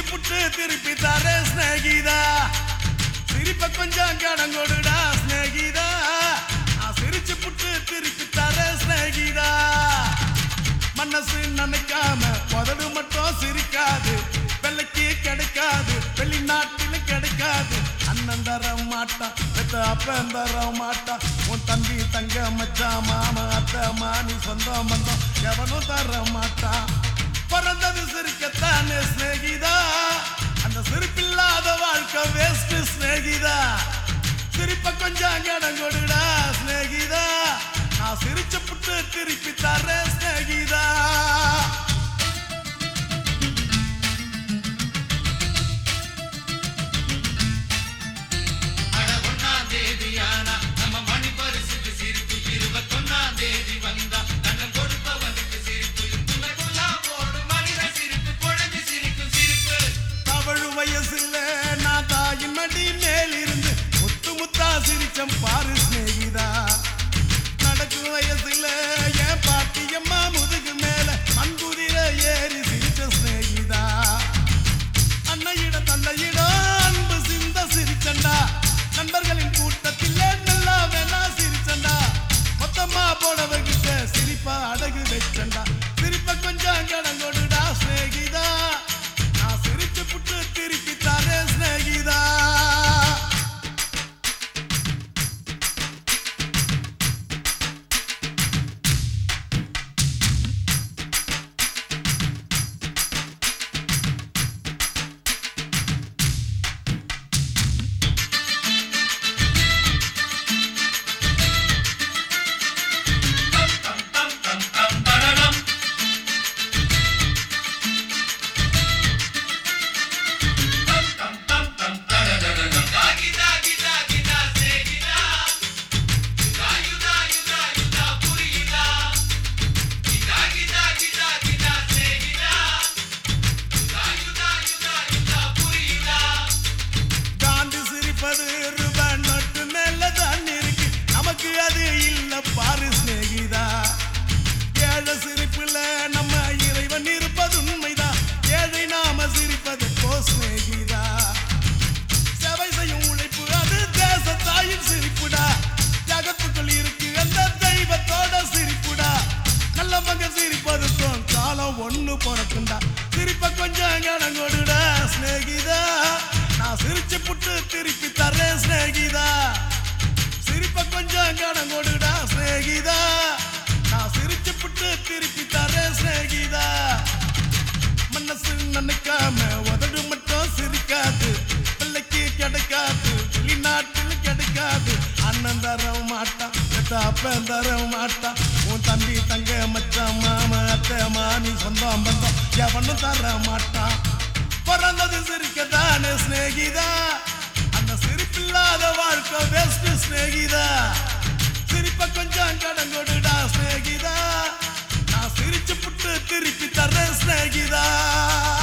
புட்டு திருப்பி தர ஸ்நேகிதா சிரிப்ப கொஞ்சம் கடன் கொடுடா ஸ்நேகிதா நான் சிரிச்சு புட்டு திருப்பி தர ஸ்நேகிதா மனசு நினைக்காம உதடு மட்டும் சிரிக்காது வெள்ளைக்கு கிடைக்காது வெளிநாட்டிலும் கிடைக்காது அண்ணன் தர மாட்டான் பெத்த அப்பன் தர மாட்டான் உன் தம்பி தங்க மச்சான் மாமா அத்தை மானி சொந்தம் பந்தம் எவனும் தர மாட்டான் பிறந்தது சிரிக்கத்தானே சிநேகிதா அந்த சிரிப்பில்லாத வாழ்க்கை வேஸ்ட் சிநேகிதா சிரிப்ப கொஞ்சம் கடன் கொடுடா சிநேகிதா நான் சிரிச்ச புட்டு திருப்பி தரேன் சிநேகிதா அட ஒண்ணாம் தேதியானா நம்ம மணி பரிசுக்கு சிரிப்பு இருபத்தொன்னாம் தேதி வந்தா தன்னம் கொடுப்பவனுக்கு சிரிப்பு துணைக்குள்ளா போடும் மனித சிரிப்பு குழந்தை சிரிக்கும் சிரிப்பு தவழு வயசுல நான் தாயின் மடி மேலிருந்து முத்து முத்தா சிரிச்சம் பாரு சிநேகிதா நடக்கும் வயசுல என் பாட்டியம்மா முதுகு மேல மண்குதிர ஏறி சிரிச்ச சிநேகிதா அன்னையிடம் தந்தையிடம் அன்பு சிந்த சிரிச்சண்டா நண்பர்களின் கூட்டத்தில் நல்லா வேணா சிரிச்சண்டா மொத்தமா போடவர்கிட்ட சிரிப்பா அடகு வச்சண்டா சிரிப்ப கொஞ்சம் கடன் கொடுடா சிநேகிதா நான் சிரிச்சு புட்டு திருப்பி தரேன் சிநேகிதா தாகிதா கிதா கிதா சேகிதா யுதா யுதா யுதா யுதா புரியுதா கிதா கிதா கிதா கிதா சேகிதா யுதா யுதா யுதா யுதா புரியுதா காந்தி சிரிப்பது ரூபாய் நோட்டு மேல தான் இருக்கு நமக்கு அது இல்ல பாரு சிநேகிதா ஏழை சிரிப்புல நம்ம இறைவன் இருப்பது உண்மைதான் ஏழை நாம சிரிப்பது போ சிநேகிதா சேவை செய்யும் உழைப்பு அது தேச தாயின் சிரிப்புடா ஜகத்துக்குள் இருக்கு அந்த தெய்வத்தோட சிரிப்புடா நல்ல மகன் சிரிப்பதுக்கும் காலம் ஒண்ணு பிறக்குண்டா சிரிப்ப கொஞ்சம் கடன் கொடுடா சிநேகிதா நான் சிரிச்சு புட்டு திருப்பி தரேன் சிநேகிதா சிரிப்ப கொஞ்சம் கடன் கொடுடா சிநேகிதா நான் சிரிச்சு புட்டு திருப்பி தரேன் சிநேகிதா மனசு நினைக்காம உதடு மட்டும் சிரிக்காது பிள்ளைக்கு கிடைக்காது வெளிநாட்டில் கிடைக்காது அண்ணன் தர மாட்டான் பெத்த அப்பன் தர மாட்டான் உன் தம்பி தங்க மச்சான் மாமா அத்தை மாமி சொந்தம் பந்தம் எவனும் தர மாட்டான் பிறந்தது சிரிக்கத்தானே சிநேகிதா அந்த சிரிப்பில்லாத வாழ்க்கை வேஸ்ட் சிநேகிதா சிரிப்ப கொஞ்சம் கடன் கொடுடா சிநேகிதா நான் சிரிச்சு புட்டு திருப்பி தரேன் சிநேகிதா